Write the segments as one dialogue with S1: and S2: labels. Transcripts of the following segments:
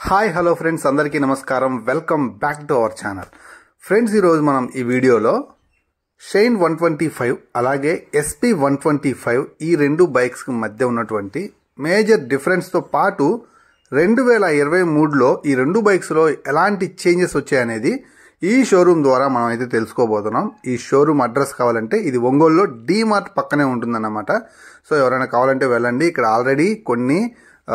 S1: hi hello friends అందరికీ నమస్కారం welcome back to our channel friends ఈరోజు మనం ఈ వీడియోలో షైన్ వన్ ట్వంటీ ఫైవ్ అలాగే ఎస్పీ వన్ ట్వంటీ ఫైవ్ ఈ రెండు బైక్స్కి మధ్య ఉన్నటువంటి మేజర్ డిఫరెన్స్తో పాటు రెండు వేల ఇరవై మూడులో ఈ రెండు బైక్స్లో ఎలాంటి చేంజెస్ వచ్చాయనేది ఈ షోరూమ్ ద్వారా మనం అయితే తెలుసుకోబోతున్నాం ఈ షోరూమ్ అడ్రస్ కావాలంటే ఇది ఒంగోలులో డీమార్ట్ పక్కనే ఉంటుందన్నమాట సో ఎవరైనా కావాలంటే వెళ్ళండి ఇక్కడ ఆల్రెడీ కొన్ని ఆ,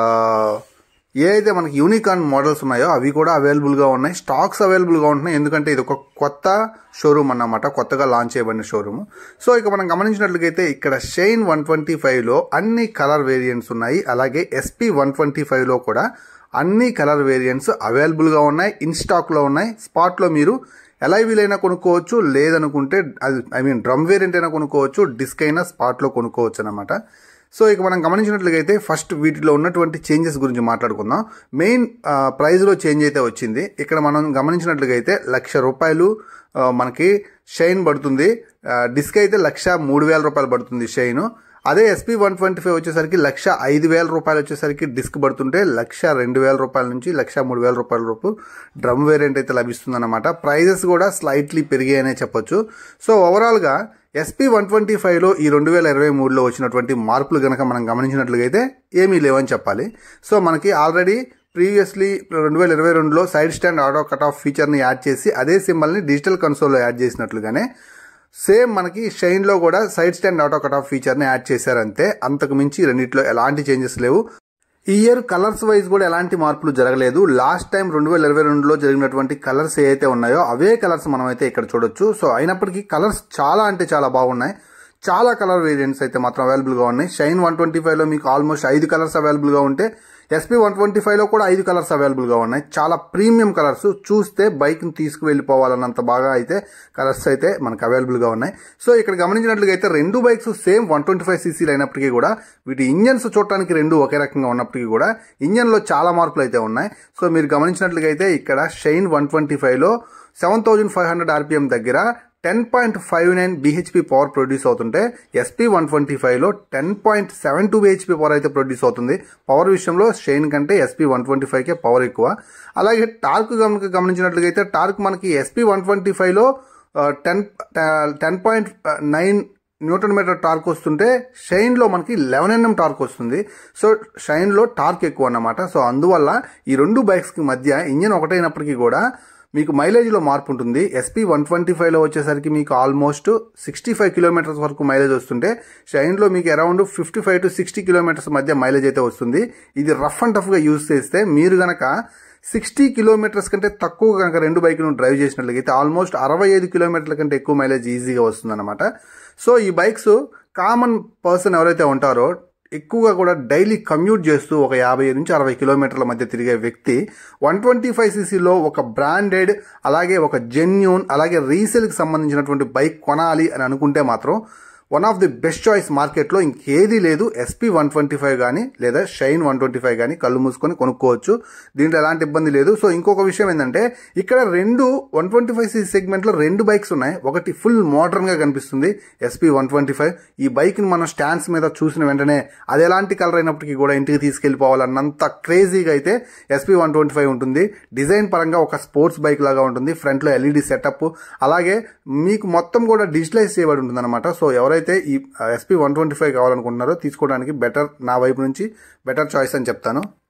S1: ఏ అయితే మనకి యూనికాన్ మోడల్స్ ఉన్నాయో అవి కూడా అవైలబుల్గా ఉన్నాయి స్టాక్స్ అవైలబుల్గా ఉంటున్నాయి ఎందుకంటే ఇది ఒక కొత్త షోరూమ్ అన్నమాట కొత్తగా లాంచ్ చేయబడిన షోరూమ్ సో ఇక మనం గమనించినట్లయితే ఇక్కడ షైన్ వన్ ట్వంటీ ఫైవ్లో అన్ని కలర్ వేరియంట్స్ ఉన్నాయి అలాగే ఎస్పీ వన్ ట్వంటీ ఫైవ్లో కూడా అన్ని కలర్ వేరియంట్స్ అవైలబుల్గా ఉన్నాయి ఇన్ స్టాక్లో ఉన్నాయి స్పాట్లో మీరు ఎలా వీలైనా కొనుక్కోవచ్చు లేదనుకుంటే అది ఐ మీన్ డ్రమ్ వేరియంట్ అయినా కొనుక్కోవచ్చు డిస్క్ అయినా స్పాట్లో కొనుక్కోవచ్చు అనమాట సో ఇక మనం గమనించినట్లయితే ఫస్ట్ వీటిలో ఉన్నటువంటి చేంజెస్ గురించి మాట్లాడుకుందాం మెయిన్ ప్రైస్లో చేంజ్ అయితే వచ్చింది ఇక్కడ మనం గమనించినట్లయితే లక్ష రూపాయలు ఆ, మనకి షైన్ పడుతుంది ఆ, డిస్క్ అయితే లక్ష మూడు వేల రూపాయలు పడుతుంది షైన్ అదే ఎస్పీ వన్ ట్వంటీ ఫైవ్ వచ్చేసరికి లక్ష ఐదు వేల రూపాయలు వచ్చేసరికి డిస్క్ పడుతుంటే లక్ష రెండు వేల రూపాయల నుంచి లక్ష మూడు వేల రూపాయల రూపు డ్రమ్ వేరియంట్ అయితే లభిస్తుంది అనమాట ప్రైజెస్ కూడా స్లైట్లీ పెరిగాయనే చెప్పొచ్చు సో ఓవరాల్గా ఎస్పీ వన్ ట్వంటీ ఫైవ్లో ఈ రెండు వేల ఇరవై మూడులో వచ్చినటువంటి మార్పులు కనుక మనం గమనించినట్లయితే ఏమీ లేవని చెప్పాలి సో మనకి ఆల్రెడీ ప్రీవియస్లీ రెండు వేల ఇరవై రెండులో side stand auto cut off ఫీచర్ని యాడ్ చేసి అదే సింబల్ని డిజిటల్ కన్సోల్లో యాడ్ చేసినట్లుగానే సేమ్ మనకి షైన్లో కూడా side stand auto cut off ఫీచర్ని యాడ్ చేశారంతే అంతకు మించి రెండిట్లో ఎలాంటి చేంజెస్ లేవు ఈ ఇయర్ కలర్స్ వైజ్ కూడా ఎలాంటి మార్పులు జరగలేదు లాస్ట్ టైం రెండు వేల ఇరవై రెండులో జరిగినటువంటి కలర్స్ ఏవైతే ఉన్నాయో అవే కలర్స్ మనం అయితే ఇక్కడ చూడొచ్చు సో అయినప్పటికీ కలర్స్ చాలా అంటే చాలా బాగున్నాయి చాలా కలర్ వేరియంట్స్ అయితే మాత్రం అవైలబుల్గా ఉన్నాయి షైన్ వన్ ట్వంటీ ఫైవ్లో మీకు ఆల్మోస్ట్ ఐదు కలర్స్ అవైలబుల్గా ఉంటే ఎస్పీ వన్ ట్వంటీ ఫైవ్లో కూడా ఐదు కలర్స్ అవైలబుల్గా ఉన్నాయి చాలా ప్రీమియం కలర్స్ చూస్తే బైక్ని తీసుకువెళ్ళిపోవాలన్నంత బాగా అయితే కలర్స్ అయితే మనకు అవైలబుల్గా ఉన్నాయి సో ఇక్కడ గమనించినట్లుగా అయితే రెండు bikes same one twenty five సీసీలు అయినప్పటికీ కూడా వీటి ఇంజన్స్ చూడటానికి రెండు ఒకే రకంగా ఉన్నప్పటికీ కూడా ఇంజన్లో చాలా మార్పులు అయితే ఉన్నాయి సో మీరు గమనించినట్లుగా అయితే ఇక్కడ షైన్ వన్ ట్వంటీ ఫైవ్లో seven thousand five hundred RPM దగ్గర ten point five nine BHP power produce అవుతుంటే ఎస్పీ వన్ ట్వంటీ ఫైవ్లో ten point seven two BHP power అయితే ప్రొడ్యూస్ అవుతుంది పవర్ విషయంలో షైన్ కంటే ఎస్పీ వన్ ట్వంటీ ఫైవ్కే పవర్ ఎక్కువ అలాగే టార్క్ గమనిక గమనించినట్లుగా అయితే టార్క్ మనకి ఎస్పీ వన్ ట్వంటీ ఫైవ్లో ten ten point nine newton metre torque వస్తుంటే షైన్లో మనకి లెవెన్ ఎన్ఎం టార్క్ వస్తుంది సో షైన్లో టార్క్ ఎక్కువ అన్నమాట సో అందువల్ల ఈ రెండు బైక్స్కి మధ్య ఇంజిన్ ఒకటైనప్పటికీ కూడా మీకు మైలేజ్లో మార్పు ఉంటుంది ఎస్పీ వన్ ట్వంటీ ఫైవ్లో వచ్చేసరికి మీకు ఆల్మోస్ట్ సిక్స్టీ ఫైవ్ కిలోమీటర్స్ వరకు మైలేజ్ వస్తుంటే షైన్లో మీకు around fifty five to sixty kilometers మధ్య మైలేజ్ అయితే వస్తుంది ఇది రఫ్ అండ్ టఫ్గా యూజ్ చేస్తే మీరు గనక సిక్స్టీ కిలోమీటర్స్ కంటే తక్కువ కనుక రెండు బైక్ను డ్రైవ్ చేసినట్లయితే ఆల్మోస్ట్ అరవై ఐదు కిలోమీటర్ల కంటే ఎక్కువ మైలేజ్ ఈజీగా వస్తుందన్నమాట సో ఈ బైక్స్ కామన్ పర్సన్ ఎవరైతే ఉంటారో ఎక్కువగా కూడా డైలీ కమ్యూట్ చేస్తూ ఒక యాభై నుంచి అరవై కిలోమీటర్ల మధ్య తిరిగే వ్యక్తి వన్ ట్వంటీ ఫైవ్ సీసీలో ఒక బ్రాండెడ్ అలాగే ఒక జెన్యూన్ అలాగే రీసేల్కి సంబంధించినటువంటి బైక్ కొనాలి అని అనుకుంటే మాత్రం one of the best choice మార్కెట్లో ఇంకేదీ లేదు ఎస్పీ వన్ ట్వంటీ ఫైవ్ కానీ లేదా షైన్ వన్ ట్వంటీ ఫైవ్ కానీ కళ్ళు మూసుకొని కొనుక్కోవచ్చు దీంట్లో ఎలాంటి ఇబ్బంది లేదు సో ఇంకొక విషయం ఏంటంటే ఇక్కడ రెండు వన్ ట్వంటీ ఫైవ్ సీ సెగ్మెంట్లో రెండు బైక్స్ ఉన్నాయి ఒకటి ఫుల్ మోడర్న్గా కనిపిస్తుంది ఎస్పీ వన్ ట్వంటీ ఫైవ్ ఈ బైక్ని మనం స్టాండ్స్ మీద చూసిన వెంటనే అది ఎలాంటి కలర్ అయినప్పటికీ కూడా ఇంటికి తీసుకెళ్ళిపోవాలన్నంత క్రేజీగా అయితే ఎస్పీ వన్ ట్వంటీ ఫైవ్ ఉంటుంది డిజైన్ పరంగా ఒక స్పోర్ట్స్ బైక్ లాగా ఉంటుంది ఫ్రంట్లో ఎల్ఈడి సెటప్ అలాగే మీకు మొత్తం కూడా డిజిటలైజ్ చేయబడి ఉంటుంది అనమాట సో ఎవరైతే ఈ ఎస్పీ వన్ ట్వంటీ ఫైవ్ కావాలనుకుంటున్నారో తీసుకోవడానికి బెటర్ నా వైపు నుంచి బెటర్ చాయిస్ అని చెప్తాను